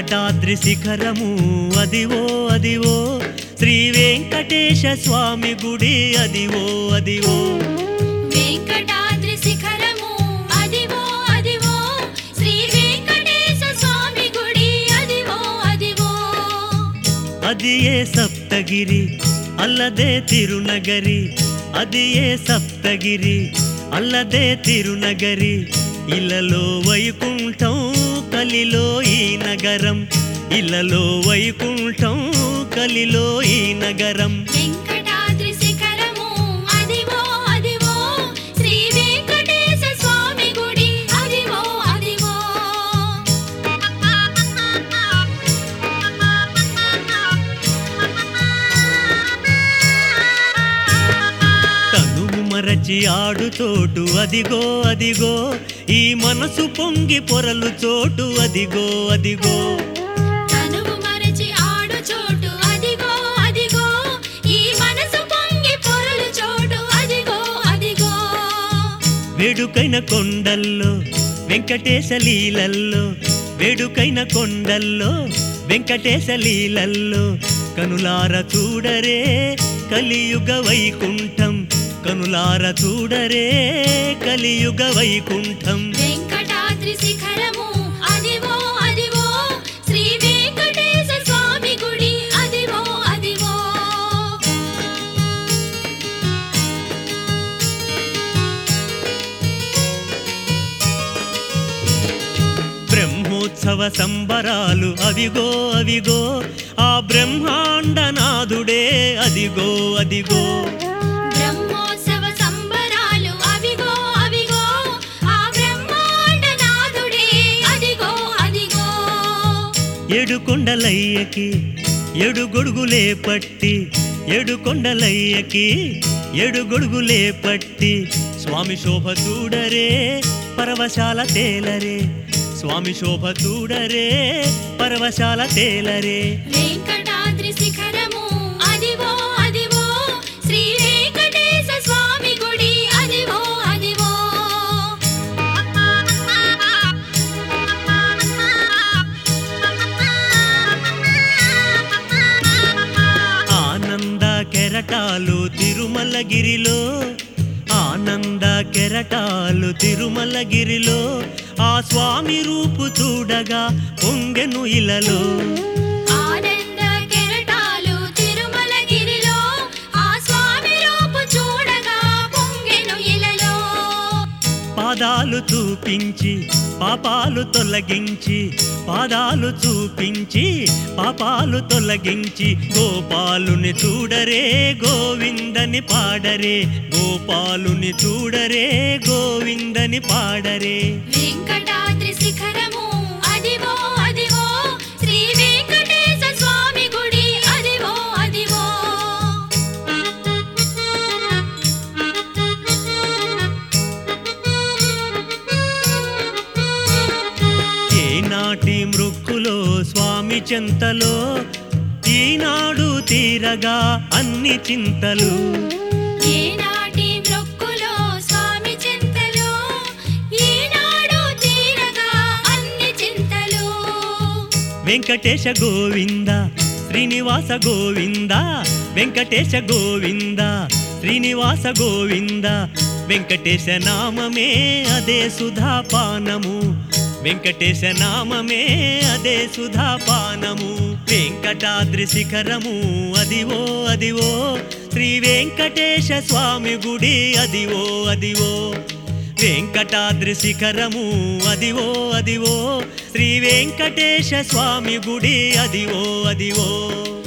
వెంకటాద్రి శిఖరము అదివో అదివో శ్రీ వెంకటేశ స్వామి గుడి అదివో అదివో వెంకటాద్రి శిఖరము అదివో అదివో శ్రీ వెంకటేశ స్వామి గుడి అదివో అదివో అది ఏ సప్తగిరి అల్లదే తిరునగరి అది ఏ సప్తగిరి అల్లదే తిరునగరి ఇలలో వైకుంఠం కలిలో ఈ నగరం ఇలలో వైకుంఠం కలిలో ఈ నగరం వెంకటాద్రి శిఖరము అదివో అదివో శ్రీ వెంకటేశ స్వామి గుడి అదివో అదివో తనువు మరచి ఆడు చోటు అదిగో అదిగో ఈ మనసు పొంగి పొరలు చోటు అదిగో అదిగో తనువు మరచి ఆడు చోటు అదిగో అదిగో ఈ మనసు పొంగి పొరలు చోటు అదిగో అదిగో వేడుకైన కొండల్లో వెంకటేశ లీలల్లో వేడుకైన కొండల్లో వెంకటేశ లీలల్లో కనులార చూడరే కలియుగ వైకుంఠం కనులార చూడరే కలియుగ వైకుంఠం వెంకటాద్రి శిఖరము అదివో అదివో శ్రీ వెంకటేశ స్వామి గుడి అదివో అదివో బ్రహ్మోత్సవ సంబరాలు అవిగో అవిగో ఆ బ్రహ్మాండనాథుడే అదిగో అదిగో బ్రహ్మోత్సవ సంబరాలు అవిగో అవిగో ఆ బ్రహ్మాండ నాథుడే అదిగో అదిగో ఏడు కొండలయ్యకి ఏడు గొడుగులే పట్టి ఏడు కొండలయ్యకి ఏడు గొడుగులే పట్టి స్వామి శోభ చూడరే పరవశాల తేలరే స్వామి శోభ చూడరే పరవశాల తేలరే వెంకటాద్రి శిఖరము అదివో అదివో శ్రీ వెంకటేశ స్వామి గుడి అదివో అదివో ఆనంద కెరటాలు తిరుమలగిరిలో ఆనంద కెరటాలు తిరుమలగిరిలో ఆ స్వామి రూపు చూడగా పొంగెను ఇలలో ఆనంద కెరటాలు తిరుమలగిరిలో ఆ స్వామి రూపు చూడగా పొంగెను ఇలలో పాదాలు చూపించి పాపాలు తొలగించి పాదాలు చూపించి పాపాలు తొలగించి గోపాలుని చూడరే గోవిందని పాడరే గోపాలుని చూడరే గోవిందని పాడరే వెంకటాద్రి శిఖరము అదివో అదివో శ్రీ వెంకటేశ స్వామి గుడి అదివో అదివో ఏనాటి మృక్కులో స్వామి చెంతలో ఈనాడు తీరగా అన్ని చింతలు ఏనాటి మొక్కులో స్వామి చింతలు ఈనాడు తీరగా అన్ని చింతలు వెంకటేశ గోవింద శ్రీనివాస గోవింద వెంకటేశ గోవింద శ్రీనివాస గోవింద వెంకటేశ నామమే అదే సుధాపానము వెంకటేశ నామమే అదే సుధాపానము వెంకటాద్రి శిఖరము అదివో అదివో శ్రీ వెంకటేశ స్వామి గుడి అదివో అదివో వెంకటాద్రి శిఖరము అదివో అదివో శ్రీ వెంకటేశ స్వామి గుడి అదివో అదివో